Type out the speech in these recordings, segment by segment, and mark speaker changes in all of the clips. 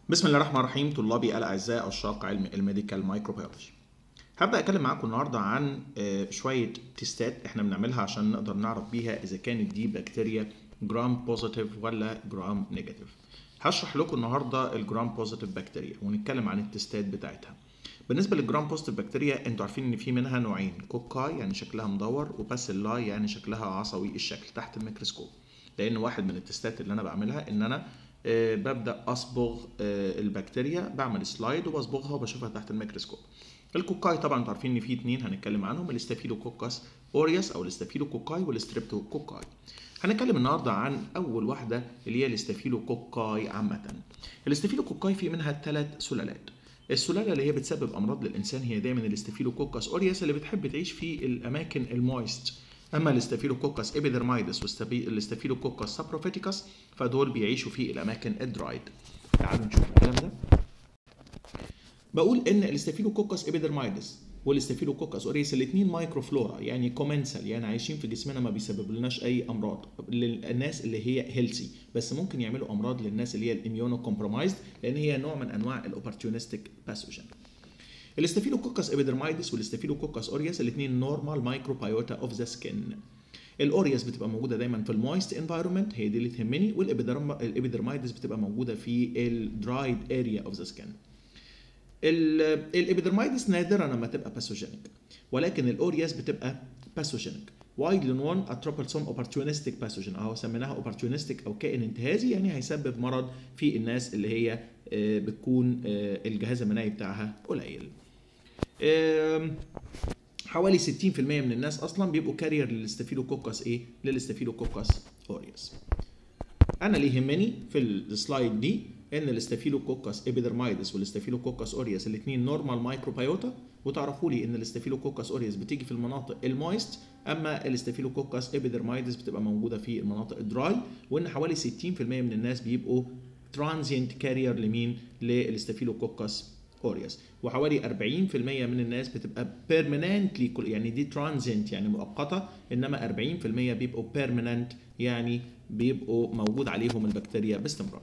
Speaker 1: بسم الله الرحمن الرحيم طلابي الاعزاء عشاق علم الميديكال مايكروبيولوجي هبدا اتكلم معاكم النهارده عن آه، شويه تيستات احنا بنعملها عشان نقدر نعرف بيها اذا كانت دي بكتيريا جرام بوزيتيف ولا جرام نيجاتيف هشرح لكم النهارده الجرام بوزيتيف بكتيريا ونتكلم عن التيستات بتاعتها بالنسبه للجرام بوزيتيف بكتيريا انتوا عارفين ان في منها نوعين كوكاي يعني شكلها مدور وباسيلاي يعني شكلها عصوي الشكل تحت الميكروسكوب لان واحد من التيستات اللي انا بعملها ان انا آه، ببدا اصبغ آه، البكتيريا بعمل سلايد وبصبغها وبشوفها تحت الميكروسكوب الكوكاي طبعا انتوا عارفين ان في اتنين هنتكلم عنهم الاستافيلوكوكاس اوريوس او الاستافيلوكوكاي والستريبتوكوكاي هنتكلم النهارده عن اول واحده اللي هي الاستافيلوكوكاي عامه الاستافيلوكوكاي في منها ثلاث سلالات السلاله اللي هي بتسبب امراض للانسان هي دايما الاستافيلوكوكاس اوريوس اللي بتحب تعيش في الاماكن المويست اما الاستافيلوكوكاس ابيدرمايدس والاستافيلوكوكاس سابروفيتيكاس فدول بيعيشوا في الاماكن الدرايد تعالوا نشوف الكلام ده بقول ان الاستافيلوكوكاس ابيدرمايدس والاستافيلوكوكاس اوريس الاثنين مايكروفلورا يعني كومنسال يعني عايشين في جسمنا ما بيسبب لناش اي امراض للناس اللي هي هيلثي بس ممكن يعملوا امراض للناس اللي هي الاميونو كومبرومايزد لان هي نوع من انواع الاوبورتيونستيك باثوجين الاستافيلوكوكاس ابيدرمايدس والاستافيلوكوكاس اوريوس الاثنين نورمال مايكروبايوتا اوف ذا سكين الاوريوس بتبقى موجوده دايما في المويست انفايرمنت هي دي اللي تهمني والابيدرمايدس بتبقى موجوده في الدرايد اريا اوف ذا سكين الابيدرمايدس نادرا لما تبقى باثوجينيك ولكن الاوريوس بتبقى باثوجينيك وايدلي نون اتروبلسوم اوبورتيونستيك باثوجين اهو سميناها اوبورتيونستيك او كائن انتهازي يعني هيسبب مرض في الناس اللي هي آه، بتكون آه، الجهاز المناعي بتاعها قليل آم، حوالي 60% من الناس اصلا بيبقوا كارير للاستافيلوكوكاس ايه للاستافيلوكوكاس اوريوس انا اللي يهمني في السلايد دي ان الاستافيلوكوكاس ابيدرمايدس والاستافيلوكوكاس اوريوس الاثنين نورمال مايكروبايوتا وتعرفوا لي ان الاستافيلوكوكاس اوريوس بتيجي في المناطق المويست اما الاستافيلوكوكاس ابيدرمايدس بتبقى موجوده في المناطق الدراي وان حوالي 60% من الناس بيبقوا ترانزينت كارير لمين للاستافيلوكوكاس اوريوس وحوالي 40% من الناس بتبقى بيرمننتلي يعني دي ترانزينت يعني مؤقته انما 40% بيبقوا بيرمننت يعني بيبقوا موجود عليهم البكتيريا باستمرار.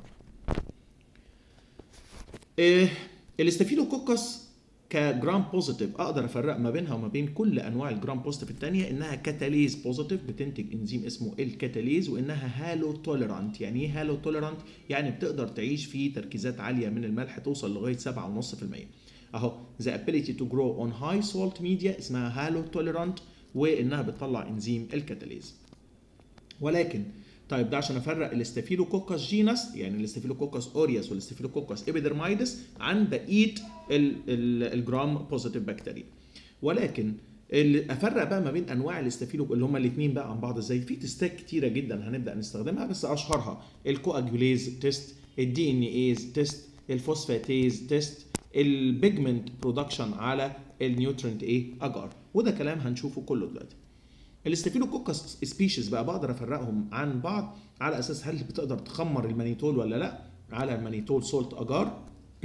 Speaker 1: إيه الاستافيلوكوكس كجرام بوزيتيف اقدر افرق ما بينها وما بين كل انواع الجرام بوزيتيف الثانيه انها كاتاليز بوزيتيف بتنتج انزيم اسمه الكاتاليز وانها هالو توليرانت يعني ايه هالو توليرانت يعني بتقدر تعيش في تركيزات عاليه من الملح توصل لغايه 7.5% اهو the ability to grow on high salt media اسمها هالو توليرانت وانها بتطلع انزيم الكاتاليز ولكن طيب ده عشان افرق الاستافيلوكوكس جينس يعني الاستافيلوكوكس اوريوس والاستافيلوكوكس ابيدرمايدس عن بقيه ال- ال- الجرام بوزيتيف بكتيريا ولكن اللي افرق بقى ما بين انواع الاستافيلو اللي هما الاثنين بقى عن بعض ازاي في تيستات كتيره جدا هنبدا نستخدمها بس اشهرها الكواجوليز تيست الدي ان ايز تيست الفوسفاتيز تيست البيجمنت برودكشن على النيوترنت ايه اجار وده كلام هنشوفه كله دلوقتي الاستافيلوكوكس سبيشيز بقى بقدر افرقهم عن بعض على اساس هل بتقدر تخمر المانيتول ولا لا على المانيتول سولت اجار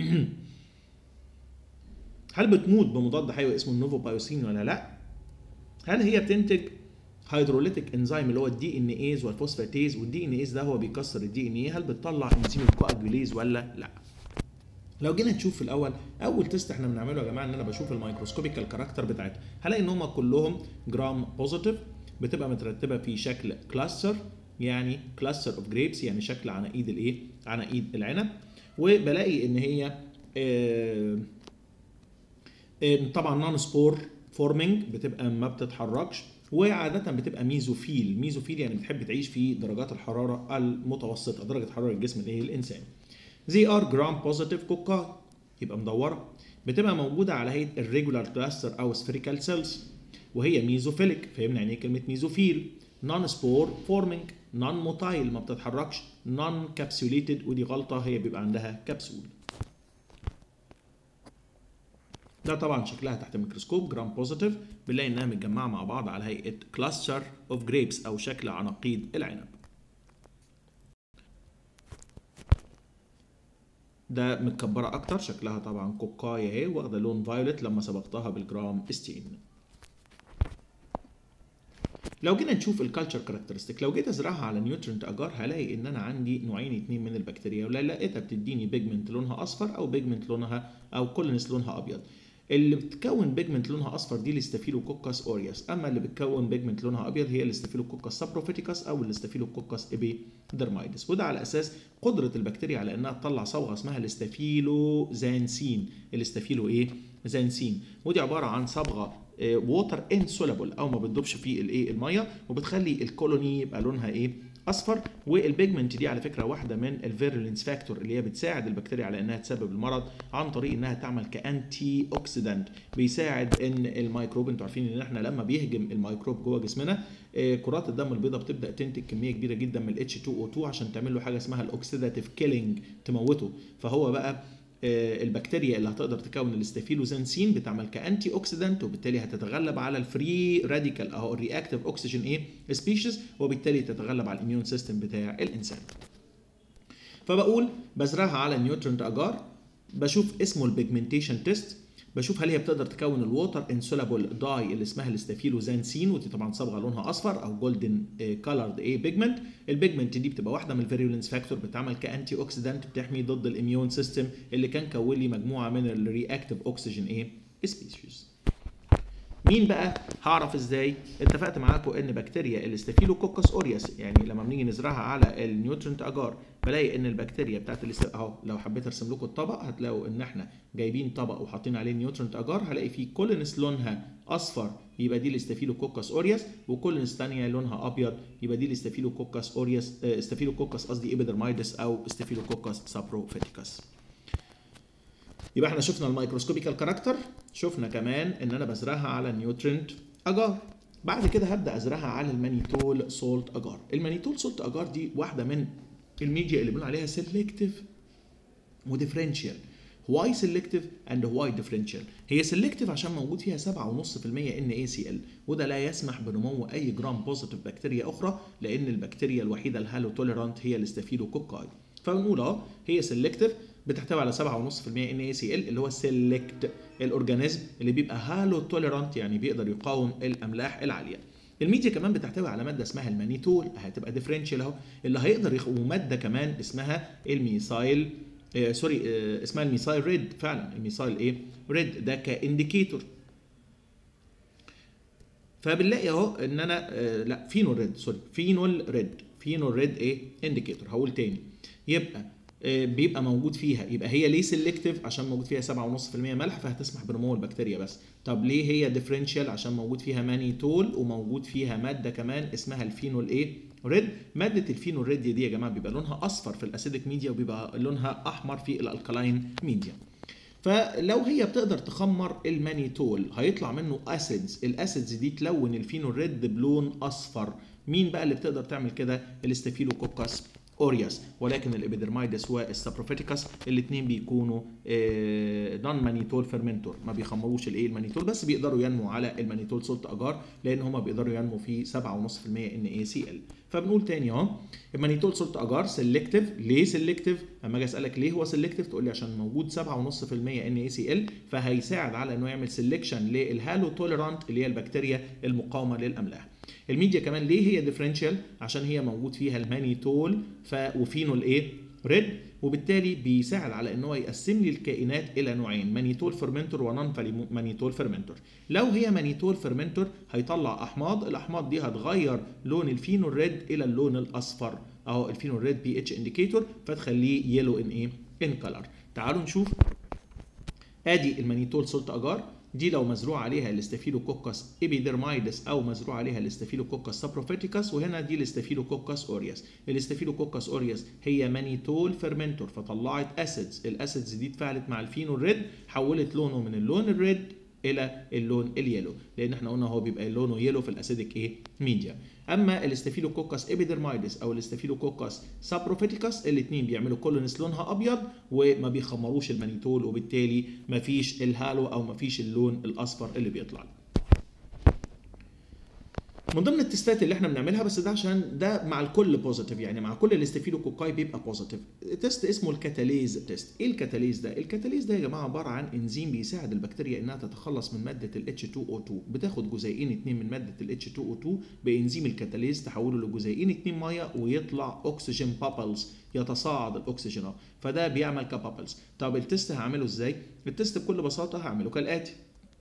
Speaker 1: هل بتموت بمضاد حيوي اسمه النوفوبايوسين ولا لا هل هي بتنتج هيدروليتيك انزيم اللي هو الدي ان ايز والفوسفاتيز والدي ان ايز ده هو بيكسر الدي ان اي هل بتطلع انزيم الكواجوليز ولا لا لو جينا نشوف في الاول اول تيست احنا بنعمله يا جماعه ان انا بشوف الميكروسكوبيكال كاركتر بتاعتها هلاقي ان هم كلهم جرام بوزيتيف بتبقى مترتبه في شكل كلاستر يعني كلاستر اوف جريبس يعني شكل عناقيد الايه عناقيد العنب وبلاقي ان هي آه آه، طبعا نون سبور فورمينج بتبقى ما بتتحركش وعادة بتبقى ميزوفيل ميزوفيل يعني بتحب تعيش في درجات الحرارة المتوسطة درجة حرارة الجسم الايه الإنسان زي ار جرام بوزيتيف كوكا يبقى مدورة بتبقى موجودة على هيئة الريجولار كلاستر أو سفيريكال سيلز وهي ميزوفيليك فهمنا يعني ايه كلمة ميزوفيل نون سبور فورمينج نون موتايل ما بتتحركش نون كابسوليتد ودي غلطة هي بيبقى عندها كبسول ده طبعا شكلها تحت الميكروسكوب جرام بوزيتيف بنلاقي انها متجمعه مع بعض على هيئه كلاستر اوف جريبس او شكل عناقيد العنب ده متكبره اكتر شكلها طبعا كوكايه اهي واخده لون فايولت لما سبقتها بالجرام ستين لو جينا نشوف الكالتشر كاركترستيك لو جيت ازرعها على نيوترنت اجار هلاقي ان انا عندي نوعين اتنين من البكتيريا ولا لقيتها بتديني بيجمنت لونها اصفر او بيجمنت لونها او كولونس لونها ابيض اللي بتكون بيجمنت لونها اصفر دي الاستافيلوكوكس اوريوس اما اللي بتكون بيجمنت لونها ابيض هي الاستافيلوكوكس سابروفيتيكس او الاستافيلوكوكس ايبيدرمايدس وده على اساس قدره البكتيريا على انها تطلع صبغه اسمها الاستافيلوزانسين الاستافيلو ايه زانسين ودي عباره عن صبغه ووتر انسولابل او ما بتدوبش في الايه الميه وبتخلي الكولوني يبقى لونها ايه اصفر والبيجمنت دي على فكره واحده من الفيرولنس فاكتور اللي هي بتساعد البكتيريا على انها تسبب المرض عن طريق انها تعمل كانتي اوكسيدانت بيساعد ان الميكروب انتوا عارفين ان احنا لما بيهجم الميكروب جوه جسمنا كرات الدم البيضاء بتبدا تنتج كميه كبيره جدا من ال H2O2 عشان تعمل له حاجه اسمها الاوكسيداتيف كيلينج تموته فهو بقى البكتيريا اللي هتقدر تكون الاستافيلوزانسين بتعمل كانتي اوكسيدنت وبالتالي هتتغلب على الفري راديكال او الرياكتيف اوكسجين ايه سبيشيز وبالتالي تتغلب على الاميون سيستم بتاع الانسان فبقول بزرعها على نيوترنت اجار بشوف اسمه البيجمنتيشن تيست بشوف هل هي بتقدر تكون الووتر انسولابل داي اللي اسمها الاستافيلوزانسين ودي طبعا صبغه لونها اصفر او جولدن كالرد ايه بيجمنت البيجمنت دي بتبقى واحده من الفيريولنس فاكتور بتعمل كانتي اوكسيدنت بتحمي ضد الاميون سيستم اللي كان كون لي مجموعه من الرياكتيف اوكسجين ايه سبيشيز مين بقى هعرف ازاي اتفقت معاكم ان بكتيريا الاستافيلوكوكس اوريوس يعني لما بنيجي نزرعها على النيوترنت اجار بلاقي ان البكتيريا بتاعت الاست... اهو لو حبيت ارسم لكم الطبق هتلاقوا ان احنا جايبين طبق وحاطين عليه نيوترنت اجار هلاقي فيه كولينس لونها اصفر يبقى دي الاستافيلوكوكس اوريوس وكولينس ثانيه لونها ابيض يبقى دي الاستافيلوكوكس اوريوس استافيلوكوكس قصدي ايبيدرمايدس او استافيلوكوكس سابروفيتيكس يبقى احنا شفنا الميكروسكوبيكال كاركتر شفنا كمان ان انا بزرعها على نيوترنت اجار بعد كده هبدا ازرعها على المانيتول سولت اجار المانيتول سولت اجار دي واحده من الميديا اللي بنقول عليها سيلكتيف وديفرنشال واي سيلكتيف اند واي ديفرنشال هي سيلكتيف عشان موجود فيها 7.5% ان اي سي ال وده لا يسمح بنمو اي جرام بوزيتيف بكتيريا اخرى لان البكتيريا الوحيده الهالو توليرانت هي الاستافيلوكوكاي فبنقول اه هي سيلكتيف بتحتوي على 7.5% ان اي سي ال اللي هو سيلكت الاورجانيزم اللي بيبقى هالو توليرانت يعني بيقدر يقاوم الاملاح العاليه الميديا كمان بتحتوي على ماده اسمها المانيتول هتبقى ديفرنشال اهو اللي هيقدر يخ... وماده كمان اسمها الميثايل آه سوري آه اسمها الميثايل ريد فعلا الميثايل ايه ريد ده كانديكيتور فبنلاقي اهو ان انا آه لا فينول ريد سوري فينول ريد فينول ريد ايه انديكيتور هقول تاني يبقى بيبقى موجود فيها يبقى هي ليه سيلكتيف عشان موجود فيها 7.5% ملح فهتسمح بنمو البكتيريا بس طب ليه هي ديفرنشال عشان موجود فيها مانيتول وموجود فيها ماده كمان اسمها الفينول ايه ريد ماده الفينول ريد دي يا جماعه بيبقى لونها اصفر في الاسيدك ميديا وبيبقى لونها احمر في الالكالاين ميديا فلو هي بتقدر تخمر المانيتول هيطلع منه اسيدز الاسيدز دي تلون الفينول ريد بلون اصفر مين بقى اللي بتقدر تعمل كده الاستافيلوكوكس اوريوس ولكن الابيدرمايدس والسابروفيتيكس الاثنين بيكونوا نون مانيتول فيرمنتور ما بيخمروش الايه المانيتول بس بيقدروا ينمو على المانيتول سولت اجار لان هم بيقدروا ينمو في 7.5% ان اي سي ال فبنقول تاني اهو المانيتول سولت اجار سيلكتيف ليه سيلكتيف اما اجي اسالك ليه هو سيلكتيف تقول لي عشان موجود 7.5% ان اي سي ال فهيساعد على انه يعمل سيلكشن للهالو توليرانت اللي هي البكتيريا المقاومه للاملاح الميديا كمان ليه هي ديفرنشال عشان هي موجود فيها المانيتول ف وفينول ايه ريد وبالتالي بيساعد على ان هو يقسم لي الكائنات الى نوعين مانيتول فيرمنتور ونون مانيتول فيرمنتور لو هي مانيتول فيرمنتور هيطلع احماض الاحماض دي هتغير لون الفينول ريد الى اللون الاصفر اهو الفينول ريد بي اتش انديكيتور فتخليه يلو ان ايه ان كلر تعالوا نشوف ادي المانيتول سولت اجار دي لو مزروع عليها الاستافيلوكوكس ايبيدرمايدس او مزروع عليها الاستافيلوكوكس سابروفيتيكس وهنا دي الاستافيلوكوكس اوريوس الاستافيلوكوكس اوريوس هي مانيتول فيرمنتور فطلعت اسيدز الاسيدز دي اتفاعلت مع الفينول ريد حولت لونه من اللون الريد الى اللون اليلو لان احنا قلنا هو بيبقى لونه يلو في الاسيدك ايه ميديا اما الاستافيلوكوكس ايبيدرمايدس او الاستافيلوكوكس سابروفيتيكس الاثنين بيعملوا كولونس لونها ابيض وما بيخمروش المانيتول وبالتالي ما فيش الهالو او ما فيش اللون الاصفر اللي بيطلع من ضمن التستات اللي احنا بنعملها بس ده عشان ده مع الكل بوزيتيف يعني مع كل الاستافيلوكوكاي بيبقى بوزيتيف تيست اسمه الكاتاليز تيست ايه الكاتاليز ده الكاتاليز ده يا جماعه عباره عن انزيم بيساعد البكتيريا انها تتخلص من ماده ال H2O2 بتاخد جزيئين اتنين من ماده ال H2O2 بانزيم الكاتاليز تحوله لجزيئين اتنين ميه ويطلع اكسجين بابلز يتصاعد الاكسجين فده بيعمل كبابلز طب التيست هعمله ازاي التيست بكل بساطه هعمله كالاتي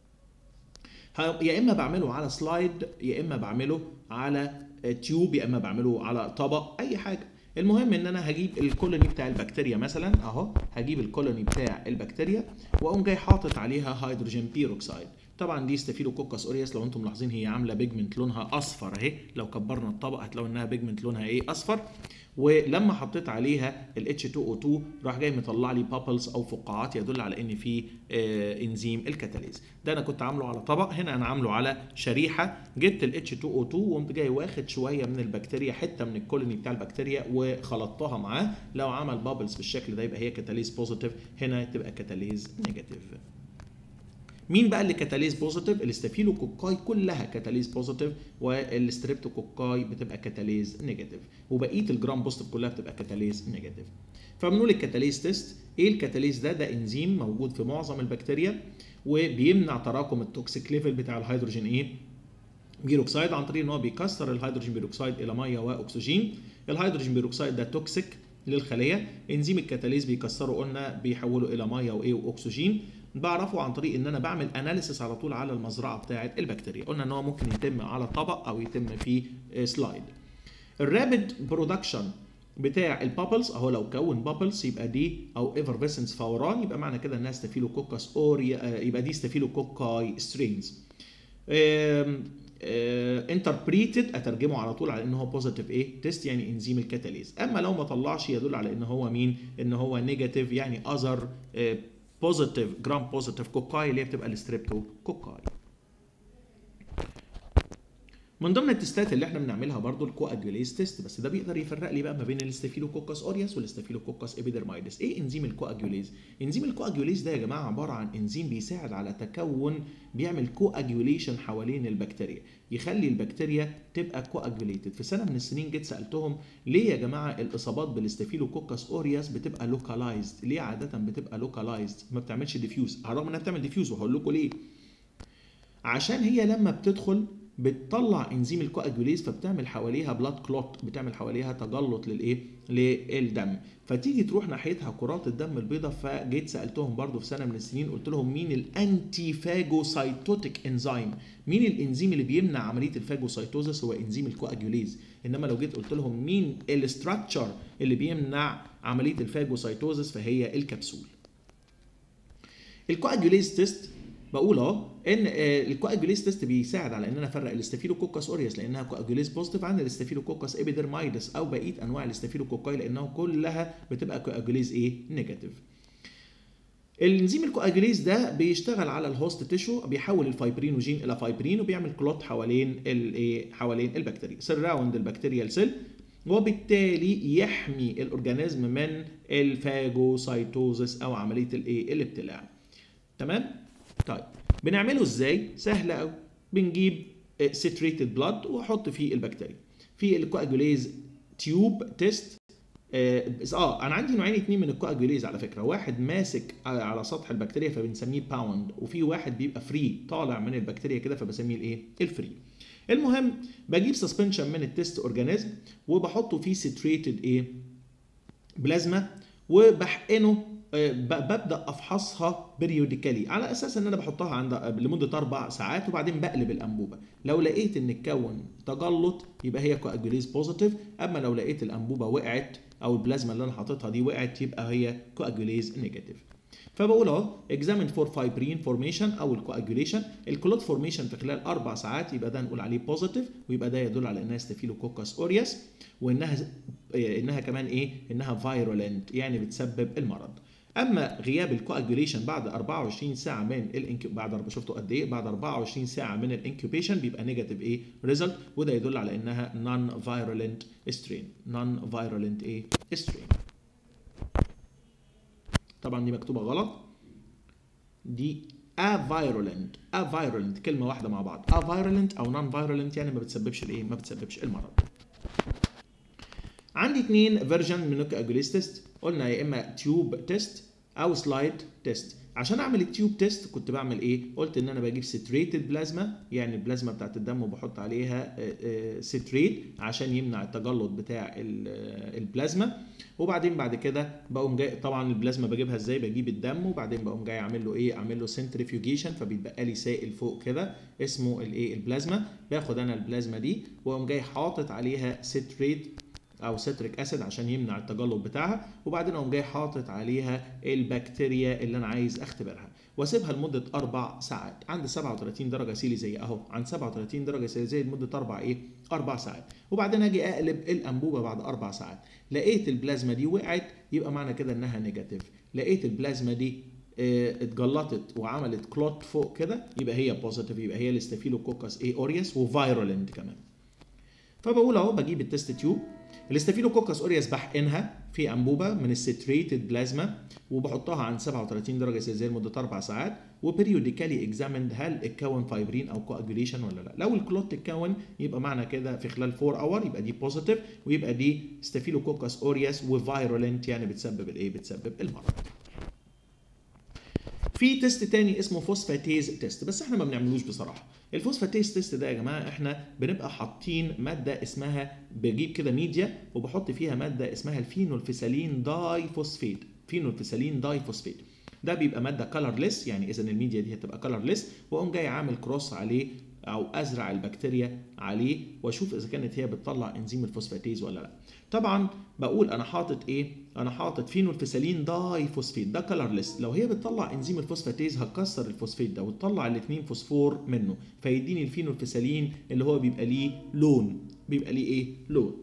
Speaker 1: يا اما بعمله على سلايد يا اما بعمله على تيوب يا اما بعمله على طبق اي حاجه المهم ان انا هجيب الكولوني بتاع البكتيريا مثلا اهو هجيب الكولوني بتاع البكتيريا واقوم جاي حاطط عليها هيدروجين بيروكسيد طبعا دي ستافيلوكوكس اوريوس لو انتم ملاحظين هي عامله بيجمنت لونها اصفر اهي لو كبرنا الطبق هتلاقوا انها بيجمنت لونها ايه اصفر ولما حطيت عليها ال H2O2 راح جاي مطلع لي بابلز او فقاعات يدل على ان في آه انزيم الكاتاليز ده انا كنت عامله على طبق هنا انا عامله على شريحه جبت ال H2O2 وقمت جاي واخد شويه من البكتيريا حته من الكولوني بتاع البكتيريا وخلطتها معاه لو عمل بابلز بالشكل ده يبقى هي كاتاليز بوزيتيف هنا تبقى كاتاليز نيجاتيف مين بقى اللي كاتاليز بوزيتيف الاستافيلوكوكاي كلها كاتاليز بوزيتيف والستريبتوكوكاي بتبقى كاتاليز نيجاتيف وبقيه الجرام بوزيتيف كلها بتبقى كاتاليز نيجاتيف فبنقول الكاتاليز تيست ايه الكاتاليز ده ده انزيم موجود في معظم البكتيريا وبيمنع تراكم التوكسيك ليفل بتاع الهيدروجين ايه بيروكسيد عن طريق ان هو بيكسر الهيدروجين بيروكسيد الى ميه واكسجين الهيدروجين بيروكسيد ده توكسيك للخليه انزيم الكاتاليز بيكسره قلنا بيحوله الى ميه وايه واكسجين بعرفه عن طريق ان انا بعمل اناليسيس على طول على المزرعه بتاعه البكتيريا قلنا ان هو ممكن يتم على طبق او يتم في سلايد الرابid برودكشن بتاع البابلز اهو لو كون بابلز يبقى دي او ايفرفيسنس فوران يبقى معنى كده انها ستافيلوكوكس اوريا يبقى دي ستافيلوكوكاي سترينز انتربريتد اترجمه على طول على ان هو بوزيتيف ايه تيست يعني انزيم الكاتاليز اما لو ما طلعش يدل على ان هو مين ان هو نيجاتيف يعني اذر بوزيتيف جرام بوزيتيف كوكاي اللي هي بتبقى الستريبتو كوكاي من ضمن التستات اللي احنا بنعملها برضو الكواجوليز تيست بس ده بيقدر يفرق لي بقى ما بين الاستافيلوكوكس اوريوس والاستافيلوكوكس ابيدرمايدس ايه انزيم الكواجوليز انزيم الكواجوليز ده يا جماعه عباره عن انزيم بيساعد على تكون بيعمل كواجوليشن حوالين البكتيريا يخلي البكتيريا تبقى كواجوليتد في سنه من السنين جيت سالتهم ليه يا جماعه الاصابات بالاستافيلوكوكس اوريوس بتبقى لوكالايزد ليه عاده بتبقى لوكالايزد ما بتعملش ديفيوز على الرغم انها بتعمل ديفيوز وهقول لكم ليه عشان هي لما بتدخل بتطلع انزيم الكواجوليز فبتعمل حواليها بلاد كلوت بتعمل حواليها تجلط للايه للدم فتيجي تروح ناحيتها كرات الدم البيضاء فجيت سالتهم برضو في سنه من السنين قلت لهم مين الانتي فاجوسايتوتيك انزيم مين الانزيم اللي بيمنع عمليه الفاجوسايتوزس هو انزيم الكواجوليز انما لو جيت قلت لهم مين الاستراكشر اللي بيمنع عمليه الفاجوسايتوزس فهي الكبسول الكواجوليز تيست بقول اهو ان الكواجوليز تيست بيساعد على ان انا افرق الاستافيلوكوكس اوريوس لانها كواجوليز بوزيتيف عن الاستافيلوكوكس ابيدرمايدس او بقيه انواع الاستافيلوكوكاي لانها كلها بتبقى كواجوليز ايه نيجاتيف الانزيم الكواجوليز ده بيشتغل على الهوست تيشو بيحول الفايبرينوجين الى فايبرين وبيعمل كلوت حوالين الايه حوالين البكتيريا سراوند البكتيريال سيل وبالتالي يحمي الاورجانيزم من الفاجوسايتوزس او عمليه الايه الابتلاع تمام طيب بنعمله ازاي سهل قوي بنجيب سيتريتد بلاد واحط فيه البكتيريا في الكواجوليز تيوب تيست اه, آه انا عندي نوعين اتنين من الكواجوليز على فكره واحد ماسك على سطح البكتيريا فبنسميه باوند وفي واحد بيبقى فري طالع من البكتيريا كده فبسميه الايه الفري المهم بجيب سسبنشن من التست اورجانيزم وبحطه فيه سيتريتد ايه بلازما وبحقنه ببدا افحصها بريوديكالي على اساس ان انا بحطها عند لمده اربع ساعات وبعدين بقلب الانبوبه لو لقيت ان اتكون تجلط يبقى هي كواجوليز بوزيتيف اما لو لقيت الانبوبه وقعت او البلازما اللي انا حاططها دي وقعت يبقى هي كواجوليز نيجاتيف فبقول اهو examine for fibrin formation او الكواجوليشن الكلوت فورميشن في خلال اربع ساعات يبقى ده نقول عليه بوزيتيف ويبقى ده يدل على انها ستافيلوكوكس اوريوس وانها انها كمان ايه انها فايرولنت يعني بتسبب المرض اما غياب الكواجوليشن بعد 24 ساعه من الانك بعد شفتوا قد ايه بعد 24 ساعه من الانكيوبيشن بيبقى نيجاتيف ايه ريزلت وده يدل على انها نون فايرولنت سترين نون فايرولنت ايه سترين طبعا دي مكتوبه غلط دي افايرولنت افايرولنت كلمه واحده مع بعض افايرولنت او نون فايرولنت يعني ما بتسببش الايه ما بتسببش المرض عندي اثنين فيرجن من نوك اجوليس تيست قلنا يا اما تيوب تيست او سلايد تيست عشان اعمل التيوب تيست كنت بعمل ايه قلت ان انا بجيب ستريتد بلازما يعني البلازما بتاعت الدم وبحط عليها ستريت عشان يمنع التجلط بتاع البلازما وبعدين بعد كده بقوم جاي طبعا البلازما بجيبها ازاي بجيب الدم وبعدين بقوم جاي اعمل له ايه اعمل له سنتريفيوجيشن فبيتبقى لي سائل فوق كده اسمه الايه البلازما باخد انا البلازما دي واقوم جاي حاطط عليها ستريت او سيتريك اسيد عشان يمنع التجلط بتاعها وبعدين اقوم جاي حاطط عليها البكتيريا اللي انا عايز اختبرها واسيبها لمده اربع ساعات عند 37 درجه سيليزيه اهو عند 37 درجه سيليزيه لمده اربع ايه؟ اربع ساعات وبعدين اجي اقلب الانبوبه بعد اربع ساعات لقيت البلازما دي وقعت يبقى معنى كده انها نيجاتيف لقيت البلازما دي اه اتجلطت وعملت كلوت فوق كده يبقى هي بوزيتيف يبقى هي الاستافيلوكوكس اي اوريوس وفايرولنت كمان فبقول اهو بجيب التست تيوب الاستافيلوكوكس اوريوس بحقنها في انبوبه من الستريتد بلازما وبحطها عند 37 درجه سيلسيوس لمده اربع ساعات وبريوديكالي اكزامند هل اتكون فايبرين او كواجوليشن ولا لا لو الكلوت اتكون يبقى معنى كده في خلال 4 اور يبقى دي بوزيتيف ويبقى دي ستافيلوكوكس اوريوس وفايرولنت يعني بتسبب الايه بتسبب المرض في تيست تاني اسمه فوسفاتيز تيست بس احنا ما بنعملوش بصراحه الفوسفاتيز تيست ده يا جماعه احنا بنبقى حاطين ماده اسمها بجيب كده ميديا وبحط فيها ماده اسمها الفينولفيسالين داي فوسفيت فينولفيسالين داي فوسفيت ده بيبقى ماده كلرليس يعني اذا الميديا دي هتبقى كلرليس واقوم جاي عامل كروس عليه او ازرع البكتيريا عليه واشوف اذا كانت هي بتطلع انزيم الفوسفاتيز ولا لا طبعا بقول انا حاطط ايه انا حاطط فينولفيسالين داي فوسفيت ده كلرليس لو هي بتطلع انزيم الفوسفاتيز هتكسر الفوسفيت ده وتطلع الاثنين فوسفور منه فيديني الفينولفيسالين اللي هو بيبقى ليه لون بيبقى ليه ايه لون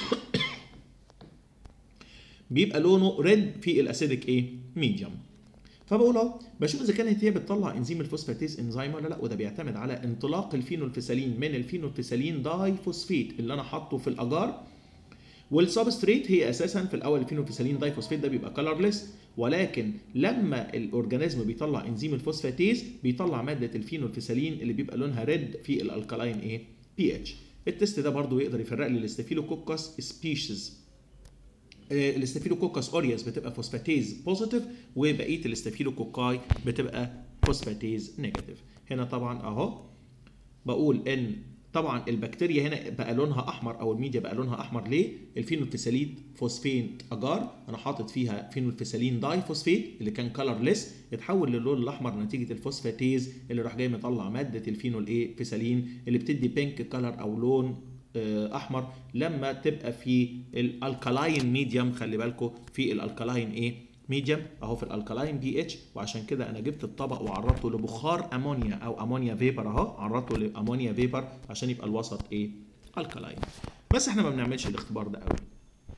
Speaker 1: بيبقى لونه ريد في الاسيدك ايه ميديوم فبقول اهو بشوف اذا كانت هي بتطلع انزيم الفوسفاتيز انزيم ولا لا وده بيعتمد على انطلاق الفينولفيسالين من الفينولفيسالين داي فوسفيت اللي انا حاطه في الاجار والسبستريت هي اساسا في الاول الفينولفيسالين داي فوسفيت ده بيبقى كلرليس ولكن لما الاورجانيزم بيطلع انزيم الفوسفاتيز بيطلع ماده الفينولفيسالين اللي بيبقى لونها ريد في الالكالاين ايه بي اتش التست ده برضو يقدر يفرق لي الاستافيلوكوكس سبيشيز الاستافيلوكوكس اوريوس بتبقى فوسفاتيز بوزيتيف وبقيه الاستافيلوكوكاي بتبقى فوسفاتيز نيجاتيف هنا طبعا اهو بقول ان طبعا البكتيريا هنا بقى لونها احمر او الميديا بقى لونها احمر ليه الفينولفيسالين فوسفين اجار انا حاطط فيها فينولفيسالين داي فوسفيت اللي كان كلرليس اتحول للون الاحمر نتيجه الفوسفاتيز اللي راح جاي مطلع ماده الفينول ايه فيسالين اللي بتدي بينك كلر او لون احمر لما تبقى في الالكالاين ميديوم خلي بالكم في الالكالاين ايه ميديوم اهو في الالكالاين بي اتش وعشان كده انا جبت الطبق وعرضته لبخار امونيا او امونيا فيبر اهو عرضته لامونيا فيبر عشان يبقى الوسط ايه الكالاين بس احنا ما بنعملش الاختبار ده قوي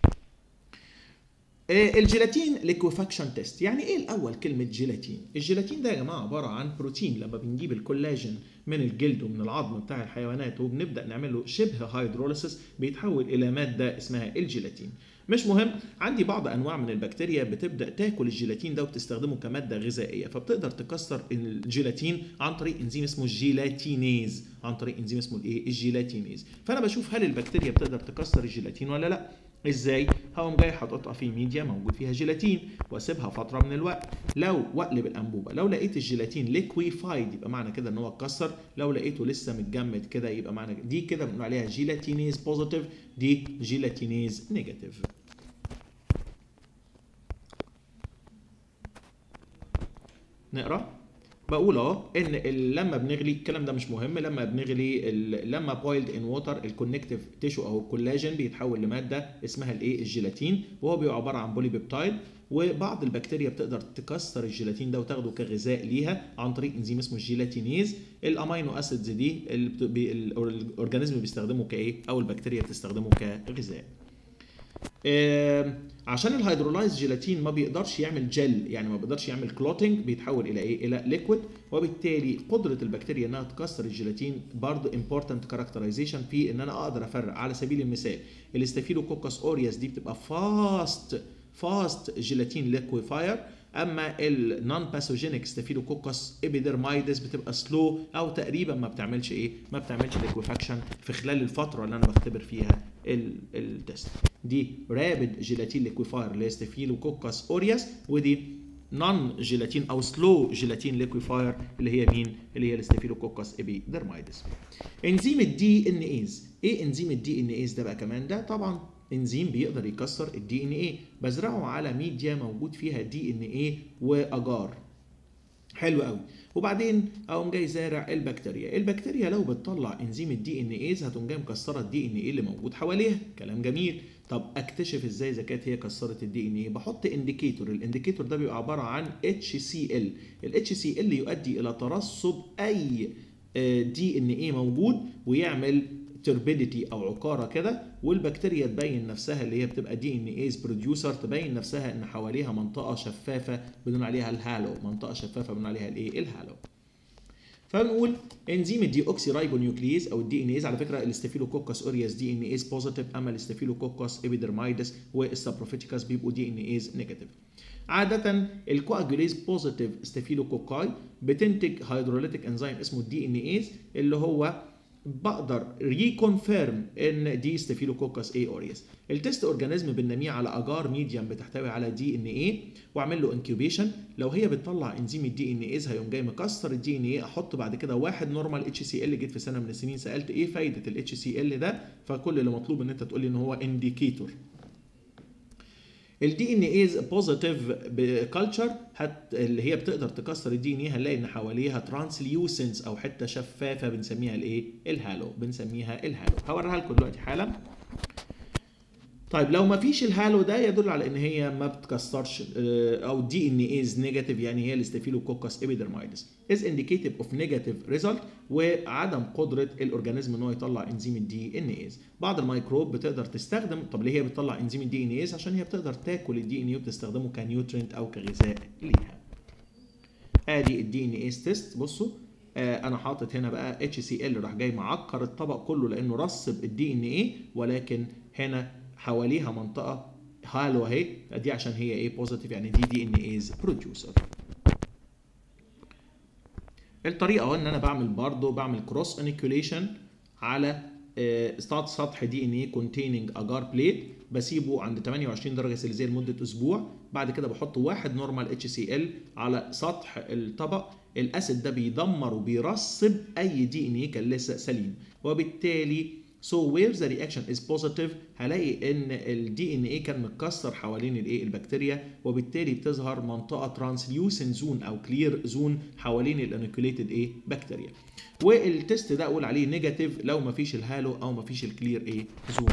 Speaker 1: الجيلاتين ليكوفاكشن تيست يعني ايه الاول كلمه جيلاتين الجيلاتين ده يا جماعه عباره عن بروتين لما بنجيب الكولاجين من الجلد ومن العظم بتاع الحيوانات وبنبدا نعمل له شبه هيدروليسيس بيتحول الى ماده اسمها الجيلاتين مش مهم عندي بعض انواع من البكتيريا بتبدا تاكل الجيلاتين ده وبتستخدمه كماده غذائيه فبتقدر تكسر الجيلاتين عن طريق انزيم اسمه الجيلاتينيز عن طريق انزيم اسمه الايه الجيلاتينيز فانا بشوف هل البكتيريا بتقدر تكسر الجيلاتين ولا لا ازاي؟ هقوم جاي حاططها في ميديا موجود فيها جيلاتين واسيبها فتره من الوقت لو واقلب الانبوبه لو لقيت الجيلاتين ليكويفايد يبقى معنى كده ان هو اتكسر لو لقيته لسه متجمد كده يبقى معنى دي كده بنقول عليها جيلاتينيز بوزيتيف دي جيلاتينيز نيجاتيف نقرا بقول اهو ان لما بنغلي الكلام ده مش مهم لما بنغلي لما بويلد ان ووتر الكونكتيف تيشو او الكولاجين بيتحول لماده اسمها الايه الجيلاتين وهو بيبقى عباره عن بولي بيبتايد وبعض البكتيريا بتقدر تكسر الجيلاتين ده وتاخده كغذاء ليها عن طريق انزيم اسمه الجيلاتينيز الامينو اسيدز دي الاورجانيزم بيستخدمه كايه او البكتيريا بتستخدمه كغذاء آه عشان الهيدرولايز جيلاتين ما بيقدرش يعمل جل يعني ما بيقدرش يعمل كلوتنج بيتحول الى ايه الى ليكويد وبالتالي قدره البكتيريا انها تكسر الجيلاتين برضه امبورتنت كاركترايزيشن في ان انا اقدر افرق على سبيل المثال الاستافيلوكوكس اوريوس دي بتبقى فاست فاست جيلاتين ليكويفاير اما النون باثوجينيك ستافيلوكوكس ابيدرمايدس بتبقى سلو او تقريبا ما بتعملش ايه ما بتعملش ليكوفاكشن في خلال الفتره اللي انا بختبر فيها التست دي رابد جيلاتين ليكويفاير اللي هي ستافيلوكوكس اورياس ودي نون جيلاتين او سلو جيلاتين ليكويفاير اللي هي مين اللي هي الستافيلوكوكس ابيدرمايدس انزيم الدي ان ايز ايه انزيم الدي ان ايز ده بقى كمان ده طبعا انزيم بيقدر يكسر الدي ان ايه بزرعه على ميديا موجود فيها دي ان ايه واجار حلو قوي وبعدين اقوم جاي زارع البكتيريا البكتيريا لو بتطلع انزيم الدي ان ايز هتقوم جاي مكسره الدي ان ايه اللي موجود حواليها كلام جميل طب اكتشف ازاي اذا كانت هي كسرت الدي ان ايه بحط انديكيتور الانديكيتور ده بيبقى عباره عن اتش سي ال الاتش سي ال يؤدي الى ترسب اي دي ان ايه موجود ويعمل تربيديتي او عقاره كده والبكتيريا تبين نفسها اللي هي بتبقى دي ان ايز بروديوسر تبين نفسها ان حواليها منطقه شفافه بنقول عليها الهالو منطقه شفافه بنقول عليها الايه الهالو فبنقول انزيم الدي اوكسي رايبونيوكليز او الدي ان ايز على فكره الاستافيلوكوكس اورياس دي ان ايز بوزيتيف اما الاستافيلوكوكس ابيدرمايدس والسابروفيتيكاس بيبقوا دي ان ايز نيجاتيف عادة الكواجوليز بوزيتيف ستافيلوكوكاي بتنتج هيدروليتيك انزيم اسمه الدي ان ايز اللي هو بقدر ريكونفيرم ان دي ستافيلوكوكس اي اوريوس التست اورجانيزم بننميه على اجار ميديم بتحتوي على دي ان اي واعمل له انكيوبيشن لو هي بتطلع انزيم الدي ان ايز هيقوم جاي مكسر الدي ان اي احط بعد كده واحد نورمال اتش سي ال جيت في سنه من السنين سالت ايه فايده الاتش سي ال ده فكل اللي مطلوب ان انت تقول لي ان هو انديكيتور الدي ان ايز بوزيتيف بكالتشر اللي هي بتقدر تكسر الدي ان اي هنلاقي ان حواليها ترانسليوسنس او حته شفافه بنسميها الايه الهالو بنسميها الهالو هوريها لكم دلوقتي حالا طيب لو ما فيش الهالو ده يدل على ان هي ما بتكسرش او دي ان ايز نيجاتيف يعني هي الاستافيلوكوكس ابيدرمايدس از انديكيتيف اوف نيجاتيف ريزلت وعدم قدره الاورجانيزم ان هو يطلع انزيم الدي ان ايز بعض الميكروب بتقدر تستخدم طب ليه هي بتطلع انزيم الدي ان ايز عشان هي بتقدر تاكل الدي ان اي وبتستخدمه كنيوترينت او كغذاء ليها ادي الدي ان ايز تيست بصوا آه انا حاطط هنا بقى اتش سي ال راح جاي معكر الطبق كله لانه رسب الدي ان اي ولكن هنا حواليها منطقه هالو اهي دي عشان هي ايه بوزيتيف يعني دي دي ان ايز بروديوسر الطريقه اهو ان انا بعمل برضه بعمل كروس انيكوليشن على سطح دي ان اي كونتيننج اجار بليت بسيبه عند 28 درجه سلسيه لمده اسبوع بعد كده بحط واحد نورمال اتش سي ال على سطح الطبق الاسيد ده بيدمر وبيرسب اي دي ان اي كان لسه سليم وبالتالي So where the reaction is positive هلاقي ان الدي ان اي كان متكسر حوالين الايه البكتيريا وبالتالي بتظهر منطقه ترانسليوسن زون او كلير زون حوالين الانوكيوليتد ايه بكتيريا والتست ده اقول عليه نيجاتيف لو ما فيش الهالو او ما فيش الكلير ايه زون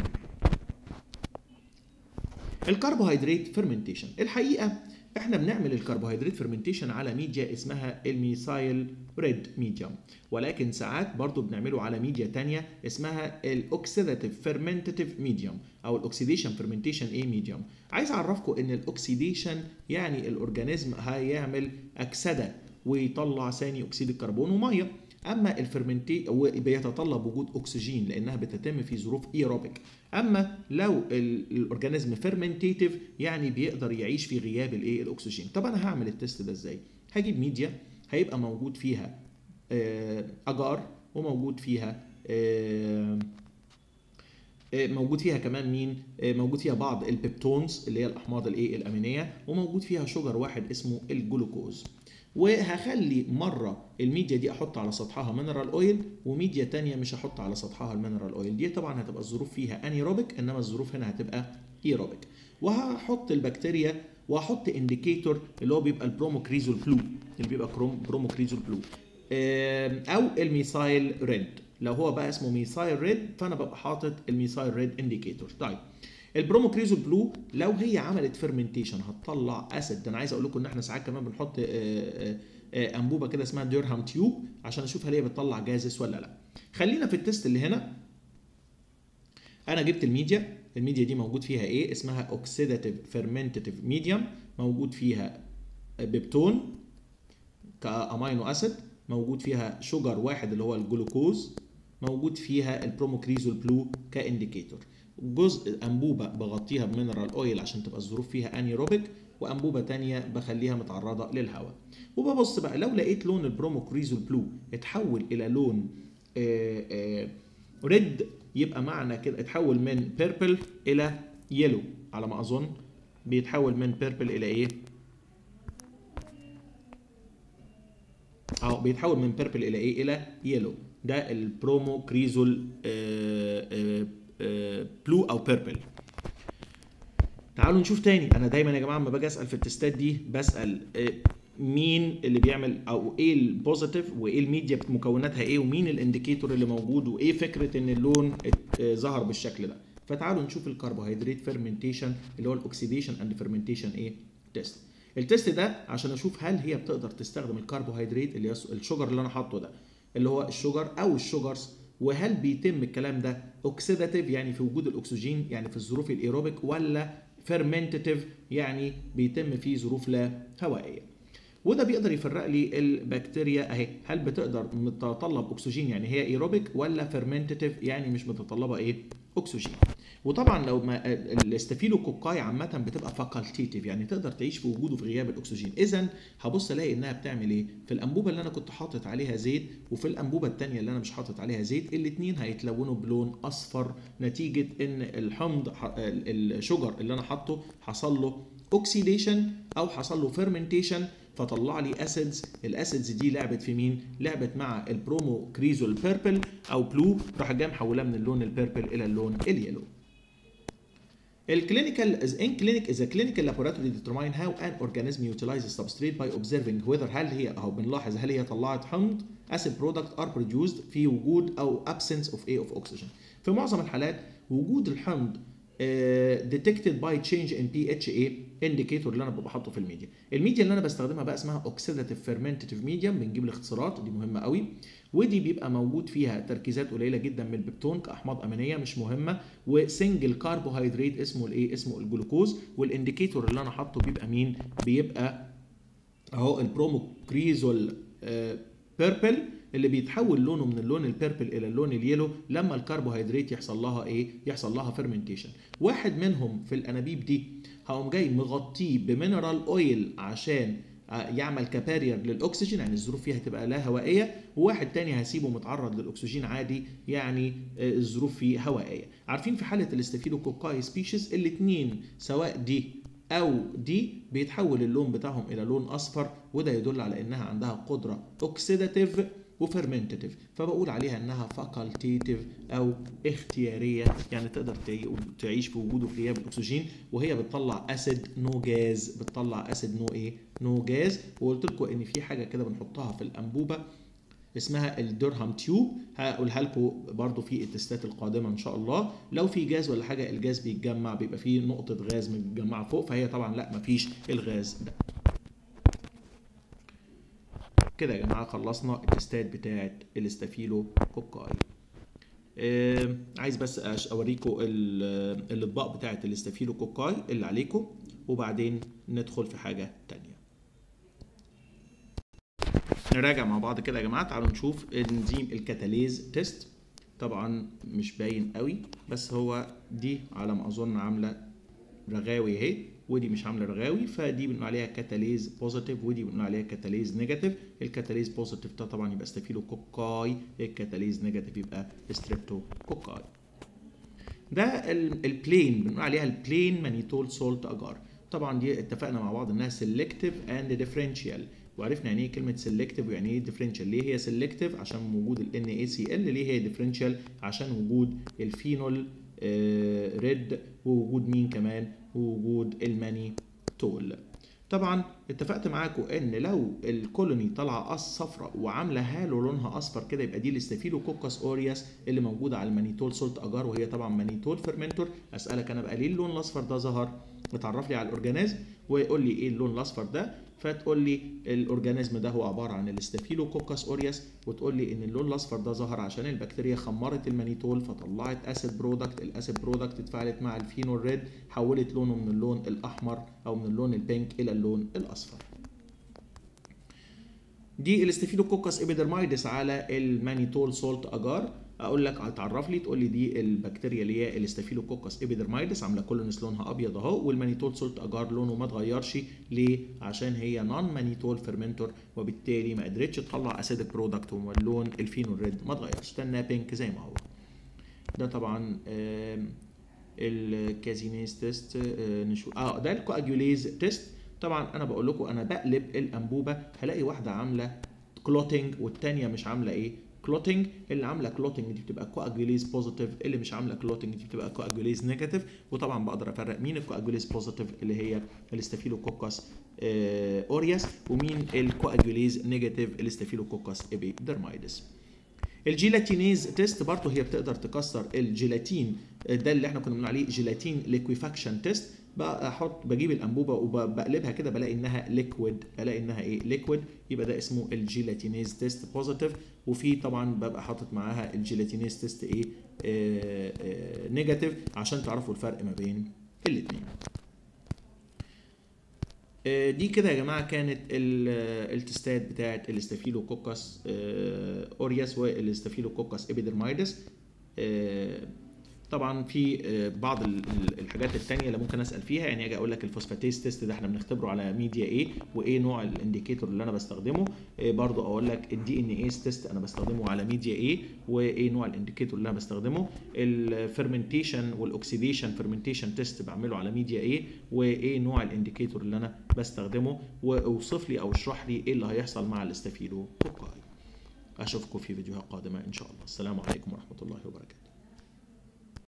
Speaker 1: الكربوهيدرات فيرمنتيشن الحقيقه احنا بنعمل الكربوهيدرات فيرمنتيشن على ميديا اسمها الميثايل ريد ميديوم ولكن ساعات برضو بنعمله على ميديا تانية اسمها الاوكسيداتيف فيرمنتيف ميديوم او الاوكسيديشن فيرمنتيشن ايه ميديوم عايز اعرفكم ان الاوكسيديشن يعني الاورجانيزم هيعمل اكسده ويطلع ثاني اكسيد الكربون وميه اما الفرمنتي بيتطلب وجود اكسجين لانها بتتم في ظروف ايروبيك اما لو الاورجانيزم فيرمنتيتيف يعني بيقدر يعيش في غياب الايه الاكسجين طب انا هعمل التست ده ازاي هجيب ميديا هيبقى موجود فيها اجار وموجود فيها موجود فيها كمان مين موجود فيها بعض البيبتونز اللي هي الاحماض الايه الامينيه وموجود فيها شجر واحد اسمه الجلوكوز وهخلي مره الميديا دي احط على سطحها مينرال اويل وميديا تانية مش هحط على سطحها المينرال اويل دي طبعا هتبقى الظروف فيها انيروبيك انما الظروف هنا هتبقى ايروبيك وهحط البكتيريا وهحط انديكيتور اللي هو بيبقى البروموكريزول بلو اللي بيبقى بروموكريزول بلو او الميثايل ريد لو هو بقى اسمه ميثايل ريد فانا ببقى حاطط الميثايل ريد انديكيتور طيب البروموكريزول بلو لو هي عملت فيرمنتيشن هتطلع اسيد ده انا عايز اقول لكم ان احنا ساعات كمان بنحط انبوبه كده اسمها ديرهام تيوب عشان اشوف هل هي بتطلع جازس ولا لا خلينا في التست اللي هنا انا جبت الميديا الميديا دي موجود فيها ايه اسمها اوكسيداتيف فيرمنتيف ميديوم موجود فيها بيبتون كامينو اسيد موجود فيها شجر واحد اللي هو الجلوكوز موجود فيها البروموكريزول بلو كانديكيتور جزء انبوبه بغطيها بمينرال اويل عشان تبقى الظروف فيها انيروبيك وانبوبه تانية بخليها متعرضه للهواء وببص بقى لو لقيت لون البروموكريزول بلو اتحول الى لون ريد يبقى معنى كده اتحول من بيربل الى يلو على ما اظن بيتحول من بيربل الى ايه اه بيتحول من بيربل الى ايه الى يلو ده البرومو كريزول بلو او بيربل تعالوا نشوف تاني انا دايما يا جماعه لما باجي اسال في التستات دي بسال مين اللي بيعمل او ايه البوزيتيف وايه الميديا مكوناتها ايه ومين الانديكيتور اللي موجود وايه فكره ان اللون ظهر بالشكل ده فتعالوا نشوف الكربوهيدرات فيرمنتيشن اللي هو الاكسيديشن اند فيرمنتيشن ايه تيست التيست ده عشان اشوف هل هي بتقدر تستخدم الكربوهيدرات اللي هي الشجر اللي انا حاطه ده اللي هو الشجر او الشجرز وهل بيتم الكلام ده اوكسيداتيف يعني في وجود الاكسجين يعني في الظروف الايروبيك ولا فيرمنتيف يعني بيتم في ظروف لا هوائيه وده بيقدر يفرق لي البكتيريا اهي هل بتقدر تتطلب اكسجين يعني هي ايروبيك ولا فيرمنتيف يعني مش متطلبه ايه اكسجين وطبعا لو ما الاستافيلوكوكاي عامه بتبقى فاكولتيتيف يعني تقدر تعيش في وجوده في غياب الاكسجين اذا هبص الاقي انها بتعمل ايه في الانبوبه اللي انا كنت حاطط عليها زيت وفي الانبوبه الثانيه اللي انا مش حاطط عليها زيت الاثنين هيتلونوا بلون اصفر نتيجه ان الحمض الشجر اللي انا حاطه حصل له اوكسيديشن او حصل له فيرمنتيشن فطلع لي اسيدز الاسيدز دي لعبت في مين لعبت مع البرومو كريزول بيربل او بلو راح جاي محولاه من اللون البيربل الى اللون اليلو الكلينيكال is in clinic is a clinical laboratory determine how an organism utilizes substrate by observing whether هل هي اهو بنلاحظ هل هي طلعت حمض acid product are produced في وجود او absence of A of oxygen في معظم الحالات وجود الحمض uh, detected by change in pHA indicator اللي انا ببقى حاطه في الميديا الميديا اللي انا بستخدمها بقى اسمها oxidative fermentative medium بنجيب الاختصارات دي مهمه قوي ودي بيبقى موجود فيها تركيزات قليله جدا من البيبتون كاحماض امينيه مش مهمه وسنجل كاربوهيدرات اسمه الايه اسمه الجلوكوز والانديكيتور اللي انا حاطه بيبقى مين بيبقى اهو البروموكريزول بيربل اللي بيتحول لونه من اللون البيربل الى اللون اليلو لما الكربوهيدرات يحصل لها ايه يحصل لها فيرمنتيشن واحد منهم في الانابيب دي هقوم جاي مغطيه بمينرال اويل عشان يعمل كبارير للاكسجين يعني الظروف فيها تبقى لا هوائيه وواحد تاني هسيبه متعرض للاكسجين عادي يعني الظروف فيه هوائيه عارفين في حاله الاستافيلوكوكاي سبيشيز الاثنين سواء دي او دي بيتحول اللون بتاعهم الى لون اصفر وده يدل على انها عندها قدره اوكسيداتيف وفيرمنتيف فبقول عليها انها فاكولتيتيف او اختياريه يعني تقدر تعيش في وجوده في غياب الاكسجين وهي بتطلع اسيد نو جاز بتطلع اسيد نو ايه نو جاز وقلت لكم ان في حاجه كده بنحطها في الانبوبه اسمها الدرهم تيوب هقولها لكم برضو في التستات القادمه ان شاء الله لو في جاز ولا حاجه الجاز بيتجمع بيبقى فيه نقطه غاز متجمعه فوق فهي طبعا لا مفيش الغاز ده كده يا جماعه خلصنا التستات بتاعه الاستافيلو كوكاي آه عايز بس اوريكم الاطباق بتاعه الاستافيلو كوكاي اللي عليكم وبعدين ندخل في حاجه تانية نراجع مع بعض كده يا جماعه تعالوا نشوف انزيم الكاتاليز تيست طبعا مش باين قوي بس هو دي على ما اظن عامله رغاوي اهي ودي مش عامله رغاوي فدي بنقول عليها كاتاليز بوزيتيف ودي بنقول عليها كاتاليز نيجاتيف الكاتاليز بوزيتيف ده طبعا يبقى ستافيلو كوكاي الكاتاليز نيجاتيف يبقى ستريبتو كوكاي ده البلين بنقول عليها البلين مانيتول سولت اجار طبعا دي اتفقنا مع بعض انها سيلكتيف اند ديفرنشال وعرفنا يعني ايه كلمه سيلكتيف ويعني ايه ديفرنشال ليه هي سيلكتيف عشان وجود ال NaCl ليه هي ديفرنشال عشان وجود الفينول آه ريد ووجود مين كمان ووجود المانيتول طبعا اتفقت معاكم ان لو الكولوني طالعه قص صفراء وعامله هالو لونها اصفر كده يبقى دي الاستافيلوكوكس اورياس اللي موجوده على المانيتول سولت اجار وهي طبعا مانيتول فيرمنتور اسالك انا بقى ليه اللون الاصفر ده ظهر اتعرف لي على الاورجانيزم ويقول لي ايه اللون الاصفر ده فتقول لي الاورجانيزم ده هو عباره عن الاستافيلوكوكس اورياس وتقول لي ان اللون الاصفر ده ظهر عشان البكتيريا خمرت المانيتول فطلعت اسيد برودكت الاسيد برودكت اتفاعلت مع الفينول ريد حولت لونه من اللون الاحمر او من اللون البينك الى اللون الاصفر دي الاستافيلوكوكس ابيدرمايدس على المانيتول سولت اجار اقول لك هتعرف لي تقول لي دي البكتيريا اللي هي الاستافيلوكوكس ابيدرمايدس عامله كولونس لونها ابيض اهو والمانيتول سولت اجار لونه ما اتغيرش ليه عشان هي نون مانيتول فيرمنتور وبالتالي ما قدرتش تطلع اسيدك برودكت واللون الفينول ريد ما اتغيرش استنى بينك زي ما هو ده طبعا الكازينيز تيست نشوف اه ده الكواجوليز تيست طبعا انا بقول لكم انا بقلب الانبوبه هلاقي واحده عامله كلوتنج والثانيه مش عامله ايه كلوتنج اللي عامله كلوتنج دي بتبقى كواجوليز بوزيتيف اللي مش عامله كلوتنج دي بتبقى كواجوليز نيجاتيف وطبعا بقدر افرق مين الكواجوليز بوزيتيف اللي هي الاستافيلوكوكس اورياس ومين الكواجوليز نيجاتيف الاستافيلوكوكس ابيدرمايدس الجيلاتينيز تيست برضه هي بتقدر تكسر الجيلاتين ده اللي احنا كنا بنقول عليه جيلاتين ليكويفاكشن تيست بقى احط بجيب الانبوبه وبقلبها كده بلاقي انها ليكويد بلاقي انها ايه ليكويد يبقى ده اسمه الجيلاتينيز تيست بوزيتيف وفي طبعا ببقى حاطط معاها الجيلاتينيز تيست ايه آه آه نيجاتيف عشان تعرفوا الفرق ما بين الاثنين دي كده يا جماعه كانت التستات بتاعت الاستافيلوكوكس اورياس والاستافيلوكوكس ابيدرمايدس طبعا في بعض الحاجات الثانيه اللي ممكن اسال فيها يعني اجي اقول لك الفوسفاتيز تيست ده احنا بنختبره على ميديا ايه وايه نوع الانديكيتور اللي انا بستخدمه برضو اقول لك الدي ان اي تيست انا بستخدمه على ميديا ايه وايه نوع الانديكيتور اللي انا بستخدمه الفيرمنتيشن والاكسيديشن فيرمنتيشن تيست بعمله على ميديا ايه وايه نوع الانديكيتور اللي انا بستخدمه واوصف لي او اشرح لي ايه اللي هيحصل مع الاستافيلو كوكاي اشوفكم في فيديوهات قادمه ان شاء الله السلام عليكم ورحمه الله وبركاته